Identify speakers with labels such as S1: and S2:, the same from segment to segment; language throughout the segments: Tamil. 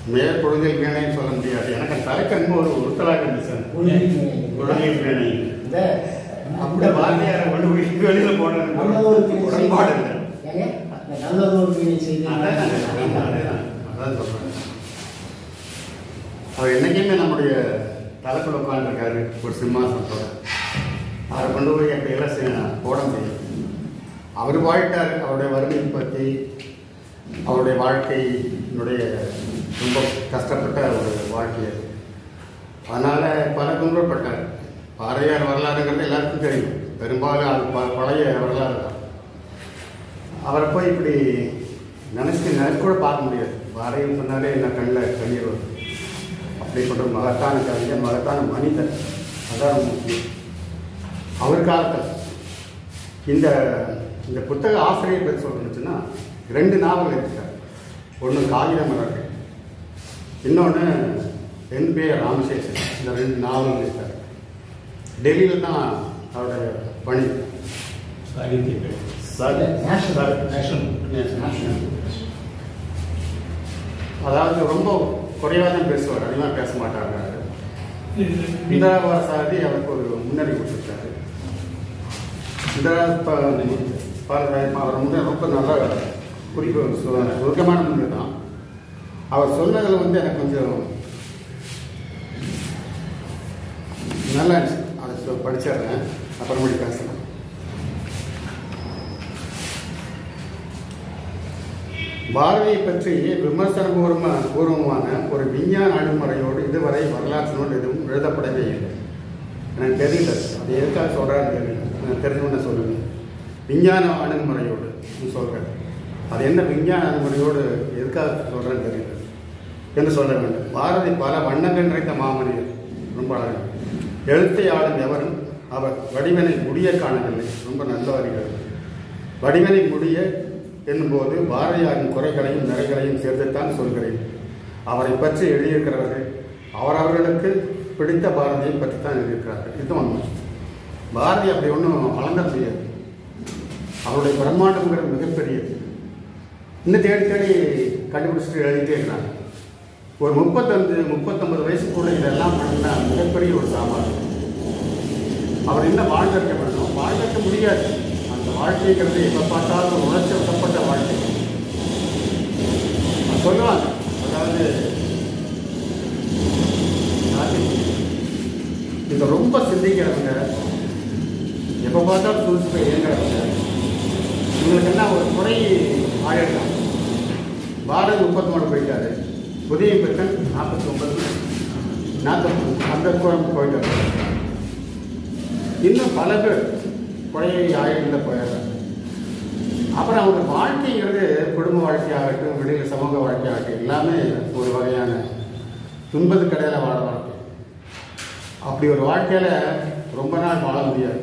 S1: மேற்பொழுதில் வீணைன்னு சொல்ல முடியாது எனக்கு தலைக்கன்பு ஒரு உறுத்தலாக இருந்துச்சு பொழுதில் வீணை
S2: இந்த
S1: அப்படி வாத்தியாரை கொண்டு போய் வெளியில போனது
S2: நல்லதொரு வீணை
S1: உடன்பாடு இல்லை
S2: ஏங்க? இந்த நல்லதொரு வீணை செய்து
S1: அதான் அதான் அதான் அதான் சொல்றேன் அவர் என்னைக்குமே நம்முடைய தலைக்குள்ள உட்காந்துருக்காரு ஒரு சிம்மாசனத்தோட அவரை கொண்டு போய் அப்படி எல்லாம் செய்ய- போட முடியும் அவர் வாழ்த்தார் அவருடைய வறுமையை பற்றி அவருடைய வாழ்க்கையினுடைய ரொம்ப கஷ்டப்பட்ட ஒரு வாழ்க்கை அது அதனால் பல துன்பப்பட்டார் பாறையார் வரலாறுங்கிறது எல்லாருக்கும் தெரியும் பெரும்பாலும் அது ப- பழைய வரலாறு தான் அவரை போய் இப்படி நினச்சி நினைச்சு கூட பார்க்க முடியாது பாறைன்னு சொன்னாலே என்ன கண்ணில் கண்ணீர் வரும் அப்படிப்பட்ட ஒரு மகத்தான கவிஞர் மகத்தான மனிதர் அதான் ரொம்ப முக்கியம் அவர் காலத்தில் இந்த இந்த புத்தக ஆசிரியர் பற்றி சொல்லணுச்சுன்னா ரெண்டு நாவல் எழுதிட்டார் ஒன்று காகித மலர்கள் இன்னொன்று என்பே ராமசேஷன் இந்த ரெண்டு நாவல் எழுதிட்டார் டெல்லியில் தான் அவருடைய பணி
S3: சாகித்ய
S2: நேஷனல்.
S1: நேஷனல். அதாவது ரொம்ப குறைவாக தான் பேசுவார் அதிகமாக பேச மாட்டாங்க இந்திரா பாரசாதி அவருக்கு ஒரு முன்னணி கொடுத்துருக்காரு இந்திரா ப- பாரசாதி அவர் முன்னே ரொம்ப நல்ல குறிப்பு சொல்லுவாங்க சுருக்கமான முன்னே தான் அவர் சொன்னதில் வந்து எனக்கு கொஞ்சம் நல்லா இருந்துச்சு அதை சொ- படிச்சிடுறேன் அப்புறமேடி பேசலாம் பாரதியை பற்றி விமர்சனபூர்வ பூர்வமான ஒரு விஞ்ஞான அணுகுமுறையோடு இதுவரை வரலாற்று நூல் எதுவும் எழுதப்படவே இல்லை எனக்கு தெரியல அது எதுக்காக சொல்கிறான்னு தெரியல எனக்கு தெரிஞ்சவன சொல்லுங்க விஞ்ஞான அணுகுமுறையோடு சொல்கிறேன் அது என்ன விஞ்ஞான அணுகுமுறையோடு எதுக்காக சொல்கிறேன்னு தெரியல என்று சொல்ல வேண்டும் பாரதி பல வண்ணங்கள் நிறைந்த மாமனிதர் ரொம்ப அழகு எழுத்தை ஆளும் எவரும் அவர் வடிவனை முடிய காணவில்லை ரொம்ப நல்ல வரிகள் வடிவனை முடிய என்னும்போது பாரதியாரின் குறைகளையும் நிறைகளையும் சேர்த்துத்தான் சொல்கிறேன் அவரை பற்றி எழுதியிருக்கிறவர்கள் அவரவர்களுக்கு பிடித்த பாரதியை பற்றி தான் எழுதியிருக்கிறார்கள் இது உண்மை பாரதி அப்படி ஒன்றும் வளர்ந்த முடியாது அவருடைய பிரம்மாண்டம்ங்கிறது மிகப்பெரியது இன்னும் தேடி தேடி கண்டுபிடிச்சிட்டு எழுதிட்டே இருக்கிறாங்க ஒரு முப்பத்தஞ்சு முப்பத்தொன்பது வயசுக்குள்ள இதெல்லாம் பண்ணினா மிகப்பெரிய ஒரு சாமான் அவர் என்ன வாழ்ந்திருக்க வேண்டும் வாழ்ந்திருக்க முடியாது அந்த வாழ்க்கைங்கிறது எப்போ பார்த்தாலும் ஒரு உணர்ச்சி வசப்பட்ட வாழ்க்கை அது சொல்லுவாங்க அதாவது இந்த ரொம்ப சிந்திக்கிறவங்க எப்போ பார்த்தாலும் புதுசு போய் இயங்குறவங்க இவங்களுக்கு என்ன ஒரு குறை ஆயிடலாம் பாரதி முப்பத்தி மூணு போயிட்டாரு புதிய பெற்றன் நாற்பத்தி ஒன்பது நாற்பத்தி அந்த குழம்பு போயிட்டாரு இன்னும் பல பேர் கொலையை ஆயுளில் போயிடுறாங்க அப்புறம் அவங்க வாழ்க்கைங்கிறது குடும்ப வாழ்க்கையாகட்டும் வெளியில் சமூக வாழ்க்கையாகட்டும் எல்லாமே ஒரு வகையான துன்பது கடையில் வாழ வாழ்க்கை அப்படி ஒரு வாழ்க்கையில் ரொம்ப நாள் வாழ முடியாது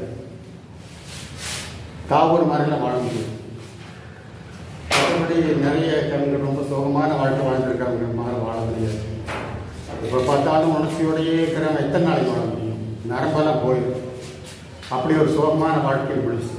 S1: தாவூர் மாதிரிலாம் வாழ முடியும் மற்றபடி நிறைய கவிஞர்கள் ரொம்ப சுகமான வாழ்க்கை வாழ்ந்திருக்காங்க மாதிரி வாழ முடியாது இப்போ பார்த்தாலும் உணர்ச்சியோடையே இருக்கிறவங்க எத்தனை நாளைக்கு வாழ முடியும் நரம்பெல்லாம் போயிடும் அப்படி ஒரு சுகமான வாழ்க்கை மனுஷன்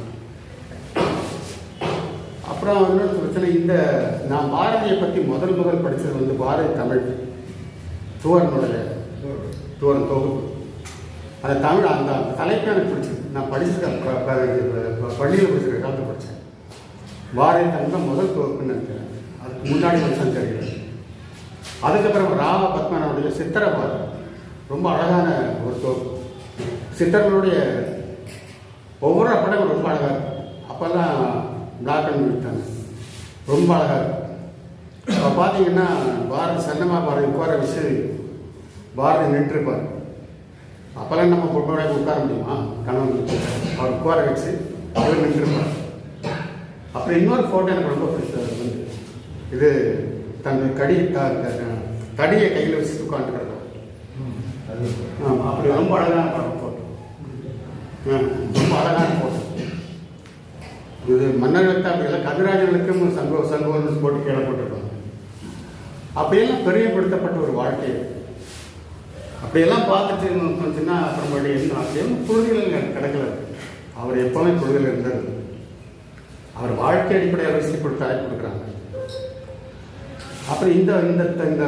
S1: அப்புறம் இன்னொரு பிரச்சனை இந்த நான் பாரதியை பற்றி முதல் முதல் படித்தது வந்து பாரதி தமிழ் தூரனுடைய தூரன் தொகுப்பு அந்த தமிழ் அந்த அந்த தலைப்பு எனக்கு பிடிச்சது நான் படிச்சிருக்கேன் ப- ப- ப- பள்ளியில் படிச்சிருக்க காலத்தில் படித்தேன் பாரதி தமிழ் தான் முதல் தொகுப்புன்னு நினைக்கிறேன் அதுக்கு முன்னாடி வருஷம் தெரியல அதுக்கப்புறம் ராவ பத்மனுடைய சித்திரபாதம் ரொம்ப அழகான ஒரு தொகுப்பு சித்தர்களுடைய ஒவ்வொரு படமும் ரொம்ப அழகாக இருக்கும் அப்போல்லாம் பிளாக் அண்ட் ஒயிட் தானே ரொம்ப அழகாக இருக்கும் அப்போ பார்த்தீங்கன்னா பாரதி சன்னமா பாரதி உட்கார வச்சு பாரதி நின்றுருப்பார் அப்போல்லாம் நம்ம பொண்ணோட உட்கார முடியுமா கணவன் வச்சு அவர் உட்கார வச்சு அவர் நின்றுருப்பார் அப்புறம் இன்னொரு ஃபோட்டோ எனக்கு ரொம்ப பிடிச்சது அது வந்து இது தன் கடி த- த- தடியை கையில் வச்சு உட்காந்துருக்கிறது ஆமாம் அப்படி ரொம்ப அழகான படம் ஃபோட்டோ ரொம்ப அழகான ஃபோட்டோ இது மன்னர்களுக்கு அப்படி இல்லை கவிராஜர்களுக்கும் சங்கோ சங்கோன்னு போட்டு கீழே போட்டிருப்பாங்க அப்படியெல்லாம் பெரியப்படுத்தப்பட்ட ஒரு வாழ்க்கை அப்படியெல்லாம் பார்த்துட்டு கொஞ்சம்னா அப்புறமேட்டு என்ன ஆச்சு புழுதிகள் கிடைக்கல அவர் எப்பவுமே புழுதில் இருந்தது அவர் வாழ்க்கை அடிப்படையாக வச்சு கொடுத்தாலே கொடுக்குறாங்க அப்புறம் இந்த இந்த இந்த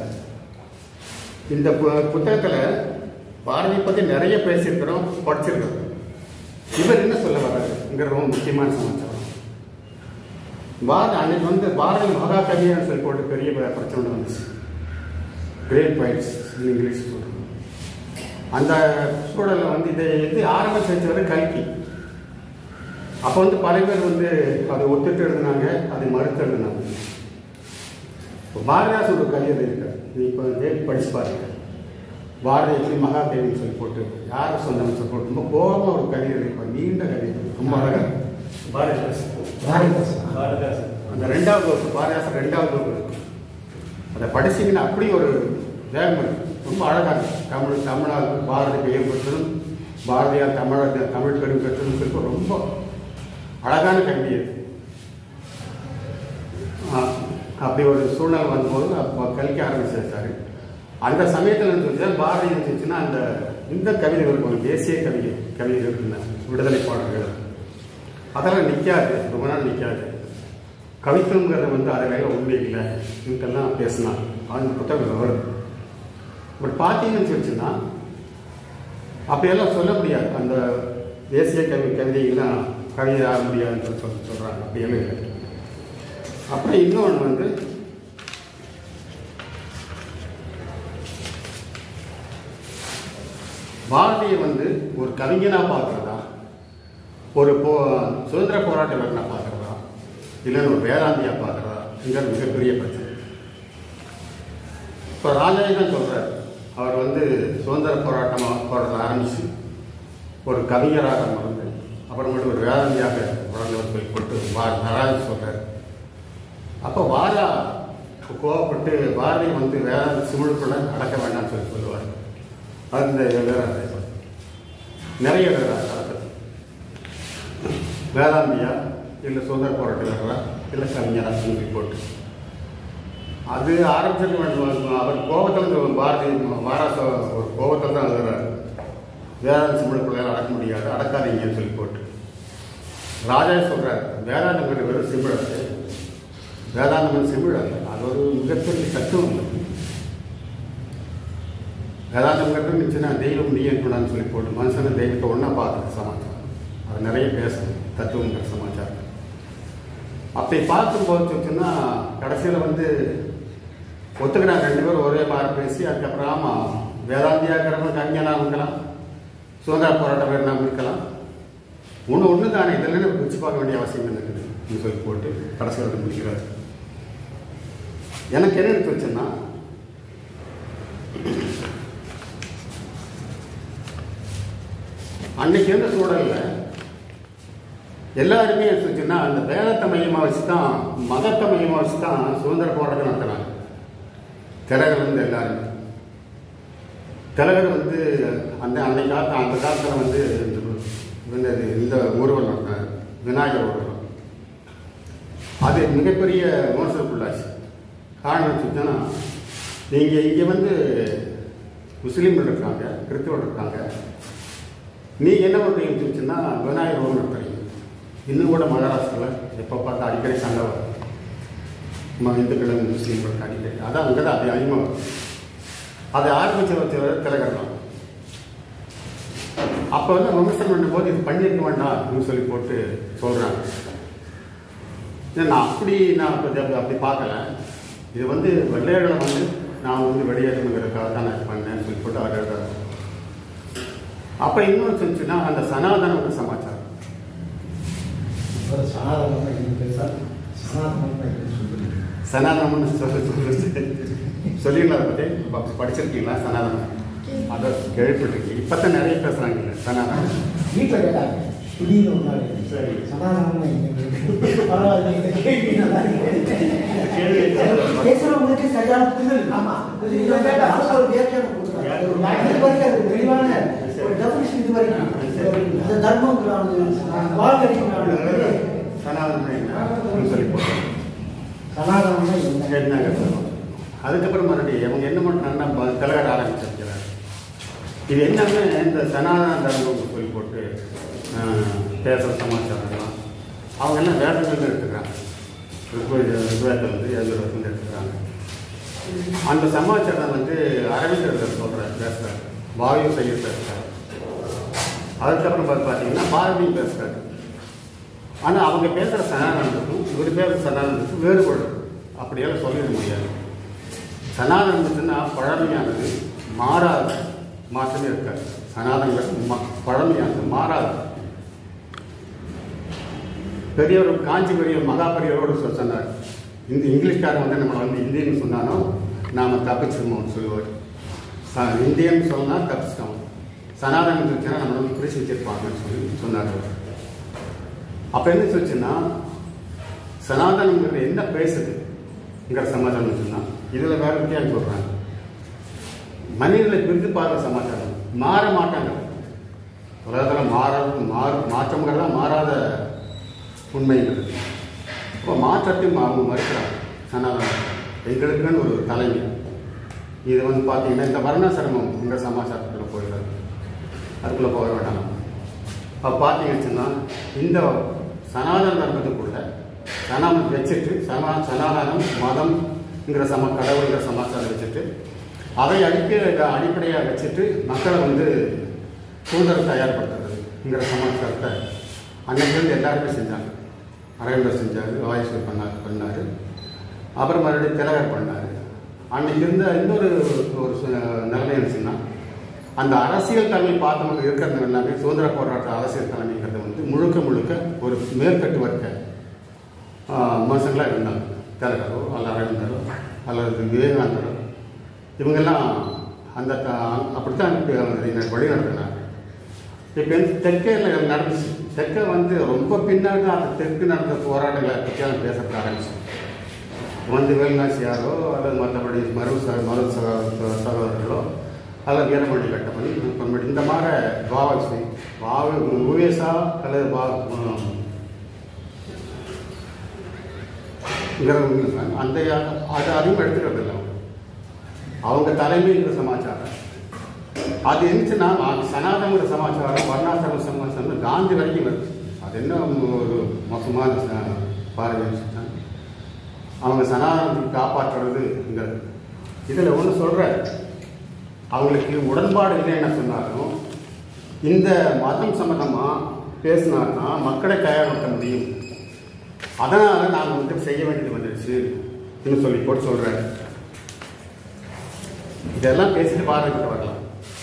S1: இந்த பு- புத்தகத்துல பாரதி பத்தி நிறைய பேசியிருக்கிறோம் படிச்சிருக்கிறோம் இவர் என்ன சொல்ல வர்றாருங்கிற ரொம்ப முக்கியமான சமாச்சாரம் பாரதி அன்னைக்கு வந்து பாரதி மகாகவியான்னு சொல்லி போட்டு பெரிய ப- பிரச்சனை ஒண்ணு வந்துச்சு கிரேட் பைட்ஸ் இங்கிலீஷ் சொல்றோம் அந்த சூழல்ல வந்து இதை இது ஆரம்பிச்சு வச்சவர் கல்கி அப்போ வந்து பல பேர் வந்து அதை ஒத்துட்டு எழுதினாங்க அதை மறுத்து எழுதினாங்க இப்போ பாரதிதாசன் ஒரு கவிதை இருக்கு நீ இப்போ தேடி படிச்சு பாருங்க பாரதி எப்படி மகாகவின்னு சொல்லி போட்டு யார் சொந்தம்னு சொல்லி போட்டு ரொம்ப கோபமாக ஒரு கவிதை இருக்கு நீண்ட கவிதை ரொம்ப அழகா இருக்கு.
S3: பாரதிதாசன்
S2: பாரதிதாசன்
S3: பாரதிதாசன்
S1: அந்த ரெண்டாவது வகுப்பு பாரதிதாசன் ரெண்டாவது வகுப்பு இருக்கு. அதை படிச்சீங்கன்னா அப்படி ஒரு வேகம் இருக்கு. ரொம்ப அழகா இருக்கு தமிழ் தமிழால் பாரதி பெயர் பெற்றதும் பாரதியார் தமிழ் தமிழ் பெரும் பெற்றதும் சொல்லி ரொம்ப அழகான கல்வி அது ஆ, அப்படி ஒரு சூழ்நிலை வந்தபோது அப்போ கல்கி ஆரம்பிச்சு வச்சாரு அந்த சமயத்தில் இருந்துச்சு பாரதி இருந்துச்சுன்னா அந்த இந்த கவிதைகள் இருக்கும் தேசிய கவிதை கவிதைகள் இருக்குல்ல விடுதலை பாடல்கள் அதெல்லாம் நிற்காது ரொம்ப நாள் நிற்காது கவித்துவங்கிறது வந்து அதெல்லாம் உண்மை இல்லை இதுக்கெல்லாம் பேசினான் அந்த புத்தகம் வரும் பட் பார்த்தீங்கன்னு சொல்லிச்சுன்னா அப்படியெல்லாம் சொல்ல முடியாது அந்த தேசிய கவி கவிதைகள்லாம் கவிதை ஆக முடியாதுன்னு சொல்லி சொல் சொல்கிறாங்க அப்படியெல்லாம் இல்லை அப்புறம் இன்னொன்று வந்து பாரதியை வந்து ஒரு கவிஞனாக பார்க்குறதா ஒரு போ சுதந்திர போராட்ட வீரனாக பார்க்குறதா இல்லைன்னு ஒரு வேதாந்தியாக பார்க்குறதாங்கிறது மிகப்பெரிய பிரச்சனை இப்போ ராஜாஜி தான் சொல்கிறார் அவர் வந்து சுதந்திர போராட்டமாக போராட்டம் ஆரம்பித்து ஒரு கவிஞராக மறந்து அப்புறமேட்டு ஒரு வேதாந்தியாக வளர்ந்தவர் போய் போட்டு வா நடராஜ் சொல்கிறார் அப்போ வாரா கோவப்பட்டு பாரதி வந்து வேதாந்த சிமுழுக்குள்ள அடக்க வேண்டாம்னு சொல்லி சொல்லுவார் அந்த எழுதுறாரு நிறைய எழுதுறாரு அதை பத்தி. வேதாந்தியா இல்லை சுதந்திர போராட்ட வீரரா இல்லை கவிஞரா சொல்லி போட்டு அது ஆரம்பிச்சிருக்க அவர் கோபத்தில் இந்த பாரதி வாராச ஒரு கோபத்தில் தான் எழுதுறாரு வேதாந்த சிம்பிளுக்குள்ள அடக்க முடியாது அடக்காதீங்கன்னு சொல்லி போட்டு ராஜா சொல்றாரு வேதாந்தம் வெறும் சிம்பிள் அது வேதாந்தம் சிம்பிள் அல்ல அது ஒரு மிகப்பெரிய தத்துவம் அது. வேதாந்தங்கிறது இருந்துச்சுன்னா தெய்வம் நீ இருக்கணும்னு சொல்லி போட்டு மனுஷனை தெய்வத்தை ஒன்றா பார்க்குற சமாச்சாரம் அது நிறைய பேசணும் தத்துவங்கிற சமாச்சாரம் அப்படி பார்க்கும்போது சொல்லிச்சுன்னா கடைசியில் வந்து ஒத்துக்கிறாங்க ரெண்டு பேரும் ஒரே மாதிரி பேசி அதுக்கப்புறம் ஆமாம் வேதாந்தியா இருக்கிறவங்க கவிஞனாக இருக்கலாம் சுதந்திர போராட்ட வீரனாக இருக்கலாம் ஒன்று ஒன்று தானே இதெல்லாம் பிரிச்சு பார்க்க வேண்டிய அவசியம் என்ன இருக்குதுன்னு சொல்லி போட்டு கடைசியில் வந்து முடிக்கிறார் எனக்கு என்ன எடுத்து வச்சேன்னா அன்னைக்கு இருந்த சூழல்ல எல்லாருமே எடுத்துச்சுன்னா அந்த வேதத்தை மையமாக வச்சு தான் மதத்தை மையமாக வச்சு தான் சுதந்திர போராட்டம் நடத்துனாங்க திலகர் வந்து எல்லாருமே திலகர் வந்து அந்த அன்னைக்கு காலத்து அந்த காலத்தில் வந்து இந்த இந்த இந்த ஊர்வலம் நடத்தினார் விநாயகர் ஊர்வலம் அது மிகப்பெரிய விமர்சனக்குள்ளாச்சு காரணம் வச்சுட்டோன்னா நீங்கள் இங்கே வந்து முஸ்லீம்கள் இருக்காங்க கிறிஸ்தவர் இருக்காங்க நீங்கள் என்ன பண்ணுறீங்கன்னு சொல்லிச்சுன்னா விநாயகர் ஊர் நடத்துறீங்க இன்னும் கூட மகாராஷ்டிராவில் எப்போ பார்த்தா அடிக்கடி சண்டை வரும் நம்ம இந்துக்கள் முஸ்லீம்களுக்கு அடிக்கடி அதான் அங்கே தான் அது அதிகமாக வரும் அதை ஆரம்பிச்ச வச்சவர் திலகர் தான் அப்போ வந்து விமர்சனம் பண்ணும்போது இது பண்ணியிருக்க வேண்டாம் அப்படின்னு சொல்லி போட்டு சொல்கிறாங்க நான் அப்படி நான் அப்படி அப்படி- அப்படி பார்க்கல இது வந்து வெள்ளையர்களை வந்து நான் வந்து வெளியேற்றணுங்கிறதுக்காக தான் நான் இது பண்ணேன்னு சொல்லி போட்டு அவர் எழுதுறாரு அப்போ இன்னொன்று சொல்லிச்சுன்னா அந்த சனாதன சமாச்சாரம்
S2: ஒரு சனாதனம் என்ன பேசா சனாதனம் என்ன சொல்லுங்க
S1: சனாதனம்னு சொல்லி சொல்லி சொல்லிடலாம் அதை பற்றி ப- படிச்சிருக்கீங்களா சனாதனம் அதை கேள்விப்பட்டிருக்கீங்க இப்போ தான் நிறைய பேசுகிறாங்க சனாதனம்
S2: வீட்டில் கேட்டாங்க திடீர்னு ஒரு நாள்
S1: சரி.
S2: சனாதனம் என்ன பரவாயில்ல இந்த கேள்வி நல்லா இருக்கு
S1: கேள்வி
S2: பேசுறவங்களுக்கு சரியான புரிதல் ஆமா இதை கேட்டா அவங்க ஒரு வியாக்கியானம் கொடுக்குறாங்க. ஒரு வாக்கியம் இது வரைக்கும் அது தெளிவான ஒரு definition இது வரைக்கும் அந்த தர்மங்கிறானது வாழ்க்கை
S1: சனாதனம் என்ன அப்படின்னு சொல்லி போட்டோம்
S2: சனாதனம்னா என்ன
S1: கேட்டாங்க அதுக்கப்புறம் மறுபடியும் அவங்க என்ன பண்ணுறாங்கன்னா தலைவர ஆரம்பிச்சிருக்கிறார் இது என்னன்னு இந்த சனாதன தர்மம் சொல்லி போட்டு ஆஹ், பேசுகிற சமாச்சாரம்லாம் அவங்க எல்லாம் வேதங்கள்னு எடுத்துக்கிறாங்க ருக்வேத ருக்வேதம் வந்து எதிர்த்து எடுத்துக்கிறாங்க அந்த சமாச்சாரம் வந்து அரவிந்தர் சொல்கிறார் பேசுகிறார் வாயு செய்ய பேசுகிறார் அதுக்கப்புறம் பார்த்து பார்த்தீங்கன்னா பாரதி பேசுகிறார் ஆனால் அவங்க பேசுகிற சனாதனத்துக்கும் இவர் பேசுகிற சனாதனத்துக்கும் வேறுபடும் அப்படியெல்லாம் சொல்லிட முடியாது சனாதனத்துன்னா பழமையானது மாறாத மாற்றமே இருக்காது சனாதனங்கள் ம- பழமையானது மாறாது பெரியவர் காஞ்சி பெரிய மகா பெரியவரோடு சொ- சொன்னார் இந்த இங்கிலீஷ்காரன் வந்து நம்மளை வந்து இந்தியன்னு சொன்னானோ நாம் தப்பிச்சிருமோன்னு சொல்லுவார் ச- இந்தியன் சொன்னால் தப்பிச்சிட்டோம் சனாதனம் இருந்துச்சுன்னா நம்மளை வந்து குறிச்சு வச்சிருப்பாங்கன்னு சொல்லி சொன்னார் அவர் அப்போ என்ன சொல்லுச்சுன்னா சனாதனங்கிறது என்ன பேசுதுங்கிற சமாச்சாரம் சொன்னால் இதில் வேற வித்தியாசம் சொல்கிறாங்க மனிதர்களை பிரித்து பார்க்குற சமாச்சாரம் மாற மாட்டாங்க உலகத்தில் மாறாத மாறு மாற்றங்கிறதா மாறாத உண்மைங்கிறது இப்போ மாற்றத்தையும் அவங்க மறுக்கிறாங்க சனாதனம் எங்களுக்குன்னு ஒரு தலைமை இது வந்து பார்த்தீங்கன்னா இந்த வர்ணாசிரமம் இந்த சமாச்சாரத்துக்குள்ள போயிடுறது அதுக்குள்ளே போக வேண்டாம் அப்போ பார்த்தீங்கன்னு இந்த சனாதன தர்மத்துக்குள்ள சனாதனம் வச்சுட்டு சனா சனாதனம் மதம்ங்கிற சம கடவுள்கிற சமாச்சாரம் வச்சுட்டு அதை அடிப்படை அடிப்படையாக வச்சுட்டு மக்களை வந்து சுதந்திரம் தயார்படுத்துறதுங்கிற சமாச்சாரத்தை அன்னைக்கு எல்லாருமே செஞ்சாங்க அரவிந்தர் செஞ்சார் வாயுஸ்வர் பண்ணார் பண்ணார் அப்புறம் மறுபடியும் திலகர் பண்ணார் அன்னைக்கு இருந்த இன்னொரு ஒரு சு- நிலைமை இருந்துச்சுன்னா அந்த அரசியல் தலைமை பார்த்தவங்க இருக்கிறது எல்லாமே சுதந்திர போராட்ட அரசியல் தலைமைங்கிறது வந்து முழுக்க முழுக்க ஒரு மேற்கட்டு வர்க்க மனுஷங்களாக இருந்தாங்க திலகரோ அல்ல அரவிந்தரோ அல்லது விவேகானந்தரோ இவங்கெல்லாம் அந்த த- அப்படித்தான் இதை வழி நடத்தினாங்க இப்போ தெற்கேல நடந்துச்சு தெற்கே வந்து ரொம்ப பின்னாடி அந்த தெற்கு நடந்த போராட்டங்களை பற்றியெல்லாம் பேசப்பட ஆரம்பிச்சு வந்து வேலுநாச்சியாரோ அல்லது மற்றபடி மரு ச மரு சகோ- சகோதரர்களோ அல்லது வீரமணி கட்டமணி பொன்மணி இந்த மாதிரி பாவசி பாவ உவேசா அல்லது பா ம், ங்கிறவங்க இருக்காங்க. அந்த அது அதிகம் எடுத்துக்கிறது இல்லை அவங்க. அவங்க தலைமைங்கிற சமாச்சாரம் அது இருந்துச்சுன்னா அது சனாதனங்கிற சமாச்சாரம் வர்ணாசிரம சமாச்சாரம் காந்தி வரைக்கும் வருது அது என்ன ஒரு மோசமான ச- பார்வை வச்சுட்டாங்க அவங்க சனாதனத்தை காப்பாற்றுறதுங்கிறது இதில் ஒன்று சொல்கிறேன் அவங்களுக்கு உடன்பாடு இல்லைன்னு சொன்னாலும் இந்த மதம் சம்மந்தமாக பேசினாருன்னா மக்களை கையாளத்த முடியும் அதனால் நாங்கள் வந்து செய்ய வேண்டியது வந்துடுச்சு இன்னும் சொல்லி போட்டு சொல்கிறேன் இதெல்லாம் பேசிட்டு பாரதிக்கிட்ட வரலாம்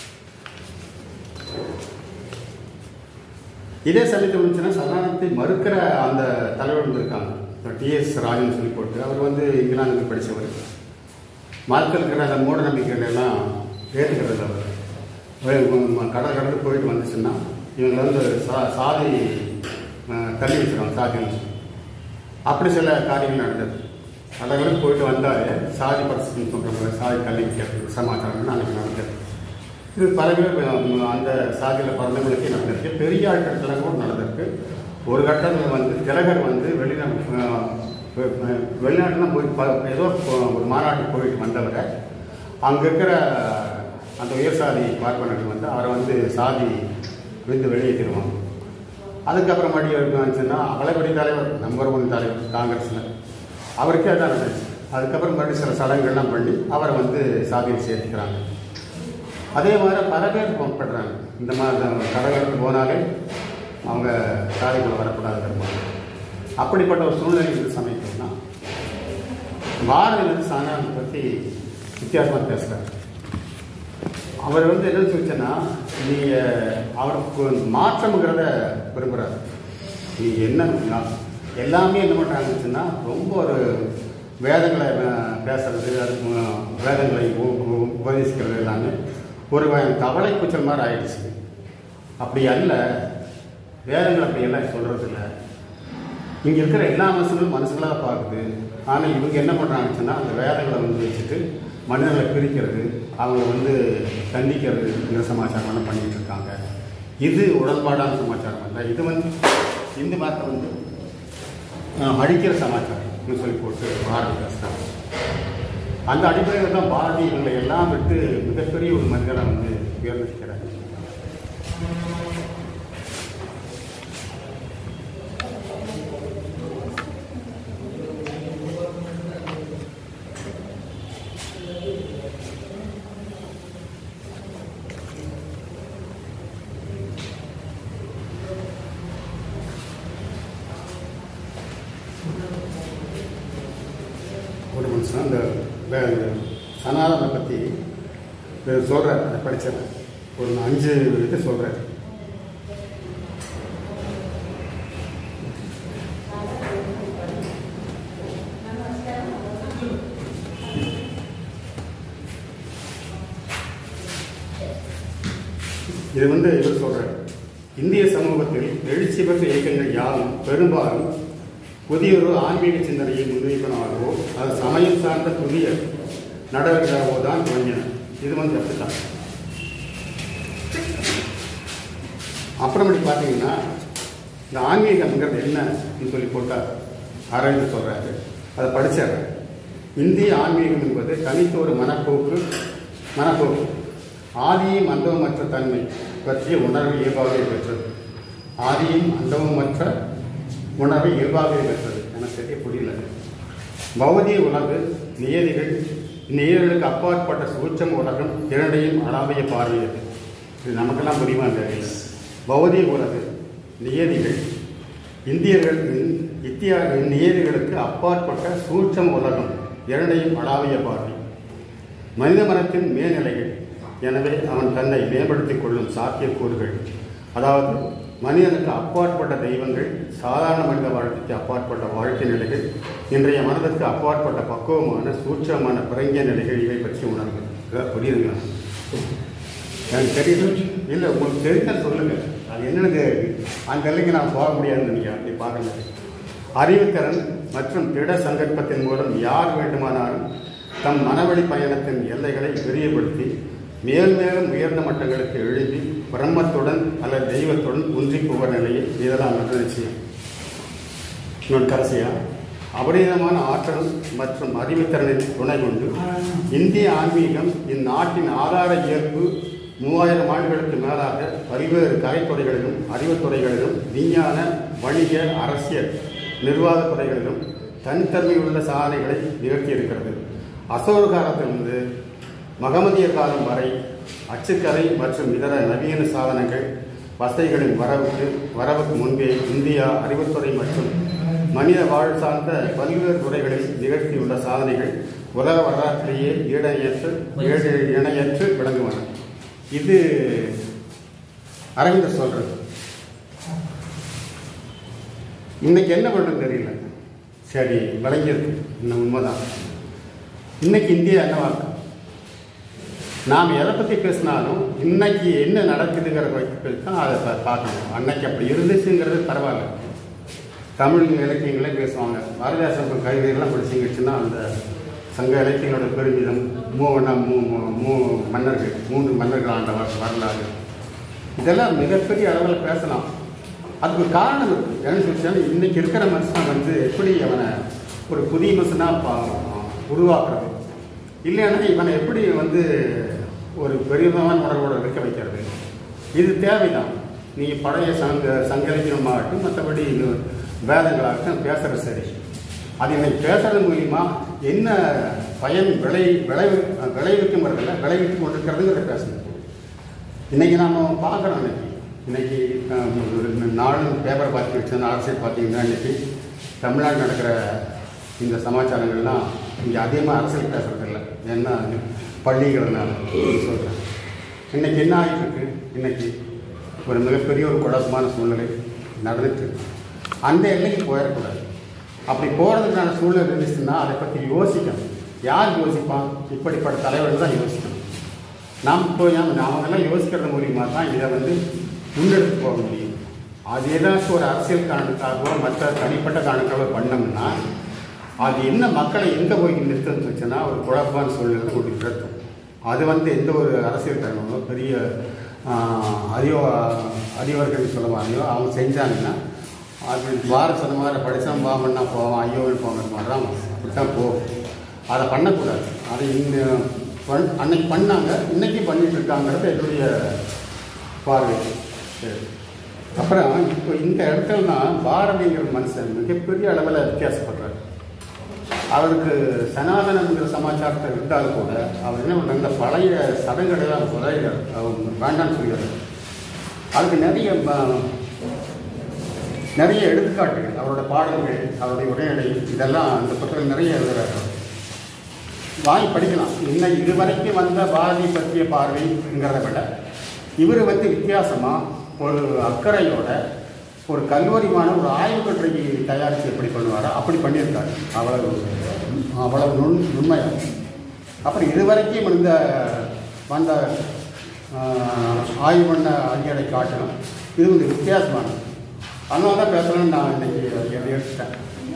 S1: இதே சமயத்தில் வந்துச்சுன்னா சனாதனத்தை மறுக்கிற அந்த தலைவர் இருக்காங்க டிஎஸ் ராஜன் சொல்லி போட்டு அவர் வந்து இங்கிலாந்துக்கு படித்தவர் மறுக்கிற இருக்கிற அந்த மூட நம்பிக்கைகள் எல்லாம் ஏற்றுக்கிறது அவர் வே- கடல் கடந்து போயிட்டு வந்துச்சுன்னா இவங்க வந்து சா சாதி அஹ், தள்ளி வச்சிருவாங்க சாதி வச்சு அப்படி சில காரியங்கள் நடந்தது கடலுக்கு போயிட்டு வந்தாலே சாதி பரிசுன்னு சொல்கிறாங்க சாதி தள்ளி வைக்கிறது சமாச்சாரம் அன்றைக்கி நடந்தது இது பல பேர் அஹ், அந்த சாதியில் பிறந்தவங்களுக்கே நடந்திருக்கு பெரிய ஆட்கள் கூட நடந்திருக்கு ஒரு கட்டத்தில் வந்து திலகர் வந்து வெளிநாட்டு வெளிநாட்டுலாம் போய் ப- ஏதோ போ- ஒரு மாநாட்டுக்கு போயிட்டு வந்தவரை அங்கே இருக்கிற அந்த உயர் சாதி பார்ப்பனர்கள் வந்து அவரை வந்து சாதி விருந்து வெளியேற்றிடுவாங்க அதுக்கப்புறம் மறுபடியும் இருந்துச்சுன்னா அவளபடி தலைவர் நம்பர் ஒன் தலைவர் காங்கிரஸில் அவருக்கே அதான் நடந்துச்சு அதுக்கப்புறம் மறுபடியும் சில சடங்குகள்லாம் பண்ணி அவரை வந்து சாதியில் சேர்த்துக்கிறாங்க அதே மாதிரி பல பேர் பண்றாங்க இந்த மாதிரி கடற்கரைக்கு போனாலே அவங்க சாதிக்குள்ள வரக்கூடாதுங்கிறப்பாங்க அப்படிப்பட்ட ஒரு சூழ்நிலை இந்த சமயத்துனா பாரதி வந்து சாணாவை பற்றி வித்தியாசமாக பேசுகிறார் அவர் வந்து என்ன சொல்லிச்சுன்னா நீங்கள் அவருக்கு மாற்றம்ங்கிறத விரும்புகிறார் நீ என்ன நான் எல்லாமே என்ன பண்ணுறாங்கன்னு ரொம்ப ஒரு வேதங்களை அஹ், பேசுறது அதுக்கு அஹ், வேதங்களை உ- உ- உபதேசிக்கிறது எல்லாமே ஒரு வ- தவளை கூச்சல் மாதிரி ஆயிடுச்சு அப்படி அல்ல வேதங்கள் அப்படி எல்லாம் சொல்கிறது இல்லை இங்கே இருக்கிற எல்லா மனுஷங்களும் மனுஷங்களாக பார்க்குது ஆனால் இவங்க என்ன பண்ணுறாங்கன்னு அந்த வேதங்களை வந்து வச்சுட்டு மனிதர்களை பிரிக்கிறது அவங்கள வந்து தண்டிக்கிறது இந்த சமாச்சாரம்லாம் பண்ணிட்டு இருக்காங்க இது உடன்பாடான சமாச்சாரம் அல்ல இது வந்து இந்து மதத்தை வந்து ஆஹ், அழிக்கிற சமாச்சாரம் சொல்லி போட்டு பாரதி பேசுகிறாங்க அந்த அடிப்படையில் தான் பாரதி இவங்களை எல்லாம் விட்டு மிகப்பெரிய ஒரு மனிதரை வந்து உயர்ந்திருக்கிறார் சனாதனை பற்றி சொல்கிறார் அதை படித்தேன் ஒரு அஞ்சு இது சொல்கிறார் இது வந்து இவர் சொல்றார் இந்திய சமூகத்தில் எழுச்சி பெற்ற இயக்கங்கள் யாவும் பெரும்பாலும் புதியொரு ஆன்மீக சிந்தனையை முன்வைப்பனாகவோ அது சமயம் சார்ந்த புதிய நடவடிக்கையாகவோ தான் துவங்கின இது வந்து அப்படித்தான் அப்புறமேட்டு பார்த்தீங்கன்னா இந்த ஆன்மீகம்ங்கிறது என்னன்னு சொல்லி போட்டார் ஆராய்ந்து சொல்றாரு அதை படிச்சாரு இந்திய ஆன்மீகம் என்பது தனித்த ஒரு மனப்போக்கு மனப்போக்கு ஆதியும் அந்தவமற்ற தன்மை பற்றிய உணர்வு இயல்பாகவே பெற்றது ஆதியும் அந்தவமற்ற உணர்வு இயல்பாகவே பெற்றது எனக்கு சரியா புரியல பௌதிக உணர்வு நியதிகள் நியதிகளுக்கு அப்பாற்பட்ட சூட்சம் உலகம் இரண்டையும் அடாமைய பார்வையது இது நமக்கெல்லாம் புரியுமா தெரியல பௌதிக உலகு நியதிகள் இந்தியர்கள் இத்தியா நியதிகளுக்கு அப்பாற்பட்ட சூட்சம் உலகம் இரண்டையும் அடாவிய பார்வை மனித மனத்தின் மேல்நிலைகள் எனவே அவன் தன்னை மேம்படுத்திக் கொள்ளும் சாத்தியக்கூறுகள் அதாவது மனிதனுக்கு அப்பாற்பட்ட தெய்வங்கள் சாதாரண மனித வாழ்க்கைக்கு அப்பாற்பட்ட வாழ்க்கை நிலைகள் இன்றைய மனதிற்கு அப்பாற்பட்ட பக்குவமான சூட்சமான பிறங்கிய நிலைகள் இவை பற்றி உணர்வு இதான் புரியுதுங்களா எனக்கு தெரியுது இல்லை உங்களுக்கு தெரிந்தால் சொல்லுங்க அது என்னென்னு அந்த நிலைக்கு நான் போக முடியாதுன்னு நினைக்கிறேன் அப்படி பார்க்கல அறிவுத்திறன் மற்றும் திட சங்கல்பத்தின் மூலம் யார் வேண்டுமானாலும் தம் மனவழி பயணத்தின் எல்லைகளை விரிவுபடுத்தி மேல் மேலும் உயர்ந்த மட்டங்களுக்கு எழுதி பிரம்மத்துடன் அல்லது தெய்வத்துடன் ஒன்றி போகிற நிலையில் இதெல்லாம் நல்ல நிச்சயம் இன்னொரு கடைசியா அபரிதமான ஆற்றல் மற்றும் அறிவுத்திறனின் துணை கொண்டு இந்திய ஆன்மீகம் இந்நாட்டின் ஆதார இயல்பு மூவாயிரம் ஆண்டுகளுக்கு மேலாக பல்வேறு கலைத்துறைகளிலும் அறிவுத்துறைகளிலும் விஞ்ஞான வணிக அரசியல் நிர்வாகத் துறைகளிலும் தனித்தன்மையுள்ள சாதனைகளை நிகழ்த்தியிருக்கிறது அசோக காலத்திலிருந்து மகமதிய காலம் வரை அச்சுக்கலை மற்றும் இதர நவீன சாதனங்கள் வசதிகளின் வரவுக்கு வரவுக்கு முன்பே இந்தியா அறிவுத்துறை மற்றும் மனித வாழ் சார்ந்த பல்வேறு துறைகளில் நிகழ்த்தியுள்ள சாதனைகள் உலக வரலாற்றிலேயே ஈடையற்று ஈடு இணையற்று விளங்குவன இது அரவிந்தர் சொல்றது இன்னைக்கு என்ன பண்ணுறது தெரியல சரி விளங்கியிருக்கு இன்னும் உண்மைதான் இன்னைக்கு இந்தியா என்னவாக்கு நாம் எதை பற்றி பேசினாலும் இன்னைக்கு என்ன நடக்குதுங்கிற பற்றி தான் அதை பா- பார்க்கணும் அன்னைக்கு அப்படி இருந்துச்சுங்கிறது பரவாயில்ல தமிழ் இலக்கியங்களே பேசுவாங்க பாரதிதாசன் கவிதைகள்லாம் படிச்சிங்கச்சுன்னா அந்த சங்க இலக்கியங்களோட பெருமிதம் மூவண்ணா மூ மூ- மூ மன்னர்கள் மூன்று மன்னர்கள் ஆண்ட வர- வரலாறு இதெல்லாம் மிகப்பெரிய அளவில் பேசலாம் அதுக்கு ஒரு காரணம் இருக்கு என்ன சொல்லிச்சாலும் இன்னைக்கு இருக்கிற மனுஷன் வந்து எப்படி அவனை ஒரு புதிய மனுஷனாக உருவாக்குறது இல்லைன்னா இவனை எப்படி வந்து ஒரு பெரியமான உணர்வோட இருக்க வைக்கிறது இது தேவைதான் நீ பழைய சங்க சங்க இலக்கியமாகட்டும் மற்றபடி வேதங்களாகட்டும் பேசுறது சரி அது இன்னைக்கு பேசுறது மூலியமா என்ன பயன் விளை விளைவு விளைவிக்குங்கிறதில்ல விளைவித்து கொண்டிருக்கிறதுங்கிறத பேசணும் இன்னைக்கு நாம பார்க்குறோம் இன்னைக்கு இன்னைக்கு அஹ், ஒரு நாலு பேப்பர் பார்த்து வச்சோன்னா அரசியல் பார்த்தீங்கன்னா இன்னைக்கு தமிழ்நாடு நடக்கிற இந்த சமாச்சாரங்கள்லாம் இங்கே அதிகமாக அரசியல் பேசுறது இல்லை ஏன்னா பள்ளிங்கிறதுனால சொல்கிறேன் இன்னைக்கு என்ன ஆகிட்டு இருக்கு இன்னைக்கு ஒரு மிகப்பெரிய ஒரு குழப்பமான சூழ்நிலை நடந்துட்டு இருக்கு. அந்த எல்லைக்கு போயிடக்கூடாது அப்படி போகிறதுக்கான சூழ்நிலை இருந்துச்சுன்னா அதை பற்றி யோசிக்கணும் யார் யோசிப்பான் இப்படிப்பட்ட தலைவர்கள் தான் யோசிக்கணும் நாம் போய் நாமெல்லாம் யோசிக்கிறது மூலியமா தான் இதை வந்து முன்னெடுத்து போக முடியும் அது ஏதாச்சும் ஒரு அரசியல் காரணத்துக்காகவோ மற்ற தனிப்பட்ட காரணக்காகவோ பண்ணோம்னா அது என்ன மக்களை எங்கே போய் நிறுத்தன்னு வச்சுன்னா ஒரு குழப்பான சூழ்நிலை கொண்டு நிறுத்தும் அது வந்து எந்த ஒரு அரசியல் தலைவர்களோ பெரிய ஆஹ், அறிவ அறிவர்கள் சொல்ல மாதிரியோ அவங்க செஞ்சாங்கன்னா அது வார சொன்ன மாதிரி படித்தான் பாமன்னா போவான் ஐயோவில் போங்கிற மாதிரி தான் அப்படி தான் போகும் அதை பண்ணக்கூடாது அதை இந்த பண் அன்னைக்கு பண்ணாங்க இன்னைக்கு பண்ணிட்டு இருக்காங்கிறது என்னுடைய பார்வை சரி. அப்புறம் இப்போ இந்த இடத்துல தான் பாரதிங்கிற மனுஷன் மிகப்பெரிய அளவில் வித்தியாசப்படுறாரு அவருக்கு சனாதனங்கிற சமாச்சாரத்தை இருந்தாலும் கூட அவர் என்ன பண்ணுறாங்க இந்த பழைய சடங்குகளை தான் உதவிகள் அவர் வேண்டாம்னு சொல்லிடுறாரு அதுக்கு நிறைய ம- நிறைய எடுத்துக்காட்டுகள் அவரோட பாடல்கள் அவருடைய உரைநடை இதெல்லாம் அந்த புத்தகம் நிறைய எழுதுறாரு வாங்கி படிக்கலாம் இன்னும் இதுவரைக்கும் வந்த பாரதி பற்றிய பார்வைங்கிறத விட இவர் வந்து வித்தியாசமாக ஒரு அக்கறையோட ஒரு கல்லூரி மாணவர் ஒரு ஆய்வு கட்டுரைக்கு தயாரித்து எப்படி பண்ணுவாரோ அப்படி பண்ணியிருக்காரு அவ்வளவு அவ்வளவு நுண் நுண்மையாக அப்புறம் இதுவரைக்கும் இருந்த வந்த ஆஹ், ஆய்வு பண்ண அறிஞரை காட்டணும் இது கொஞ்சம் வித்தியாசமானது அதனால தான் பேசணும்னு நான் இன்னைக்கு எ- எடுத்துட்டேன்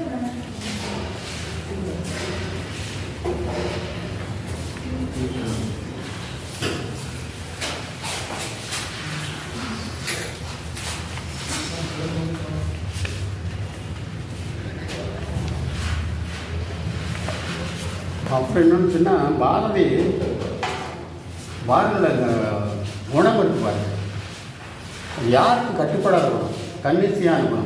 S1: அப்புறம் இன்னொன்று சொன்னால் பாரதி பாரதியோட இந்த குணம் இருக்கு பாருங்க அது யாருக்கும் கட்டுப்படாத குணம் தன்னிச்சையான குணம்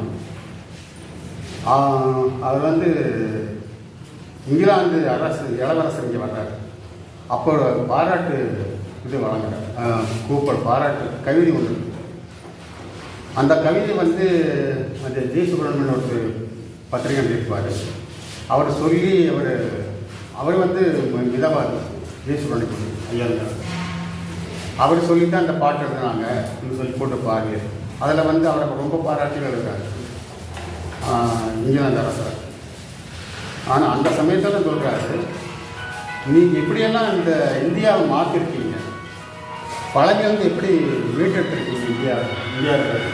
S1: ஆஹ், அது வந்து இங்கிலாந்து அரசு இளவரசர் இங்கே வர்றாரு அப்போ பாராட்டு இது வழங்குறார் ஆஹ், கூப்பல் பாராட்டு கவிதை ஒன்று இருக்கு. அந்த கவிதை வந்து அந்த ஜி சுப்பிரமணியன் ஒரு பத்திரிகை எழுதியிருப்பார் அவர் சொல்லி அவர் அவர் வந்து விதவாதி ஜி சுப்பிரமணியன் ஐயா அவர் சொல்லி தான் அந்த பாட்டு எழுதுனாங்க அப்படின்னு சொல்லி போட்டு பாரு அதில் வந்து அவரை ரொம்ப பாராட்டி எழுதுறாரு ஆஹ் இங்கிலாந்து அரசர் ஆனால் அந்த சமயத்தில் சொல்கிறாரு நீங்கள் எப்படியெல்லாம் இந்த இந்தியாவை மாற்றிருக்கீங்க பழங்கிலிருந்து எப்படி மீட்டெடுத்திருக்கீங்க இந்தியா இந்தியாவில்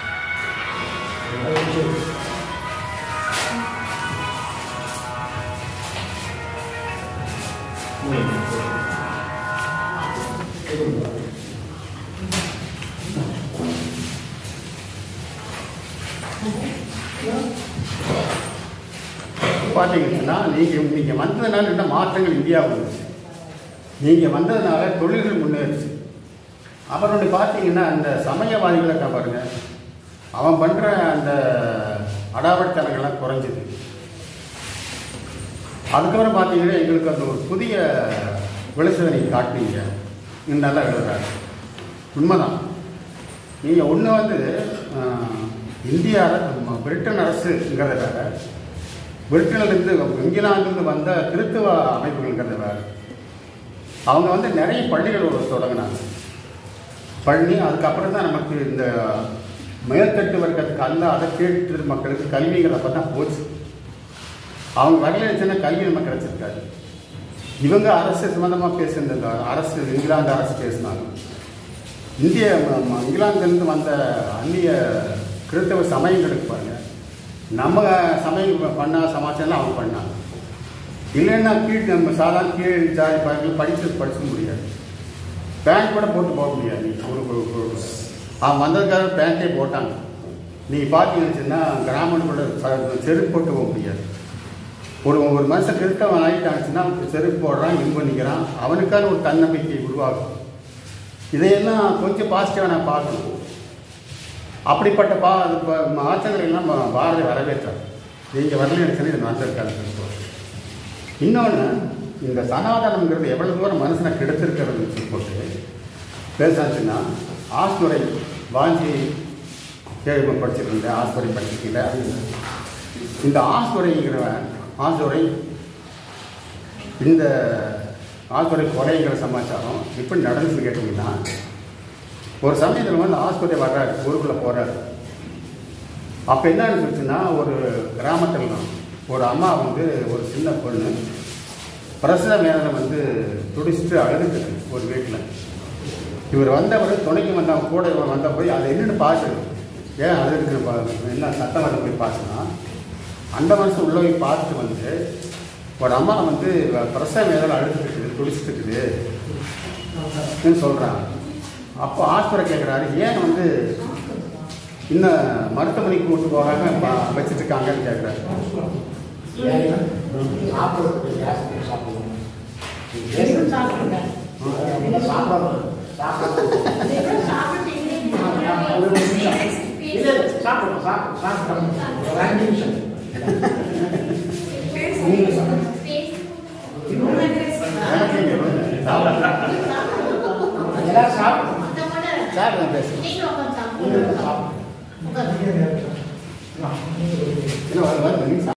S1: பார்த்தீங்கன்னா நீங்கள் நீங்கள் வந்ததுனால என்ன மாற்றங்கள் இந்தியாவில் வந்துச்சு நீங்கள் வந்ததுனால தொழில்கள் முன்னேறிச்சு அப்புறம் ஒன்று பார்த்தீங்கன்னா அந்த சமயவாதிகளை இருக்கான் பாருங்க அவன் பண்ணுற அந்த அடாவடித்தனங்கள்லாம் குறைஞ்சிது அதுக்கப்புறம் பார்த்தீங்கன்னா எங்களுக்கு அந்த ஒரு புதிய விளைச்சலை நீங்கள் காட்டுனீங்க இன்னும் நல்லா எழுதுறாரு உண்மைதான் நீங்கள் ஒன்று வந்து ஆஹ், இந்திய அரசு பிரிட்டன் அரசுங்கிறத வேற பிரிட்டன்லேருந்து இங்கிலாந்துலேருந்து வந்த கிறித்துவ அமைப்புகள்ங்கிறத வேற அவங்க வந்து நிறைய பள்ளிகள் ஒரு தொடங்கினாங்க பண்ணி அதுக்கப்புறம் தான் நமக்கு இந்த மேல்தட்டு வர்க்கத்துக்கு அல்ல அதை கேட்டு மக்களுக்கு கல்விகள் அப்போ தான் போச்சு அவங்க வரலச்சுன்னா கல்வி நமக்கு கிடைச்சிருக்காது இவங்க அரசு சம்மந்தமாக பேசுனது அரசு இங்கிலாந்து அரசு பேசினாங்க இந்திய ம- ம- இங்கிலாந்துலேருந்து வந்த அந்நிய கிறிஸ்தவ சமயங்களுக்கு பாருங்க நம்ம சமயம் பண்ண சமாச்சாரம் அவங்க பண்ணாங்க இல்லைன்னா கீழ் நம்ம சாதாரண கீழ் ஜாதி பாருங்கள் படிச்சு படிச்சுக்க முடியாது பேண்ட் கூட போட்டு போக முடியாது நீ ஒரு ஒரு- ஒரு- அவன் வந்ததுக்காக பேண்ட்டே போட்டாங்க நீங்கள் பார்த்தீங்கன்னா கிராமத்துக்குள்ள ச- செருப்பு போட்டு போக முடியாது ஒரு ஒரு மனுஷன் கிறிஸ்தவன் ஆகிட்டாச்சுன்னா அவனுக்கு செருப்பு போடுறான் இது பண்ணிக்கிறான் அவனுக்கான ஒரு தன்னம்பிக்கை உருவாகும் இதையெல்லாம் கொஞ்சம் பாசிட்டிவாக நான் பார்க்கணும் அப்படிப்பட்ட பா அது ப- மாற்றங்களை எல்லாம் பா- பாரதி வரவேற்றார் நீங்கள் வரலன்னு சொல்லி இது நடந்திருக்காரு இன்னொன்று இந்த சனாதனம்ங்கிறது எவ்வளவு தூரம் மனுஷனை கெடுத்திருக்கிறது சொல்லி போட்டு பேசாச்சுன்னா ஆஸ்துரை வாஞ்சி கேள்வி படிச்சுட்டு இருந்தேன் ஆஸ்துரை படிச்சிருக்கீங்க இந்த ஆஸ்துரைங்கிறவன் ஆஸ்துரை இந்த ஆஸ்துரை கொலைங்கிற சமாச்சாரம் எப்படி நடந்துச்சுன்னு கேட்டிங்கன்னா ஒரு சமயத்தில் வந்து ஆஸ்பத்திரி வர்றாரு ஊருக்குள்ளே போகிறாரு அப்போ என்ன இருந்துச்சுன்னா ஒரு கிராமத்தில் தான் ஒரு அம்மா வந்து ஒரு சின்ன பொண்ணு பிரசவ வேதனை வந்து துடிச்சிட்டு அழுதுட்டு இருக்கு ஒரு வீட்டில் இவர் வந்தவர் துணைக்கு வந்தவங்க கூட இவர் வந்த போய் அது என்னன்னு பார்த்து ஏன் அழுதுக்கு என்ன சத்தம் வர போய் பார்த்தோன்னா அந்த மனுஷன் உள்ள போய் பார்த்துட்டு வந்து ஒரு அம்மா வந்து பிரசவ வேதனை அழுதுட்டு இருக்குது துடிச்சிட்டு இருக்குதுன்னு சொல்கிறாங்க அப்போ ஆஸ்பத்திரி கேட்குறாரு ஏன் வந்து இன்னும் மருத்துவமனைக்கு கூட்டு போகாம ப- வச்சிட்டு இருக்காங்கன்னு கேட்குறாரு எனக்கு இங்க வந்து சார் நான் பேசுகிறேன்
S2: நீங்களும் உட்காந்து சாப்பிடுங்க. உட்காந்து.
S1: இல்லை வர வர நீ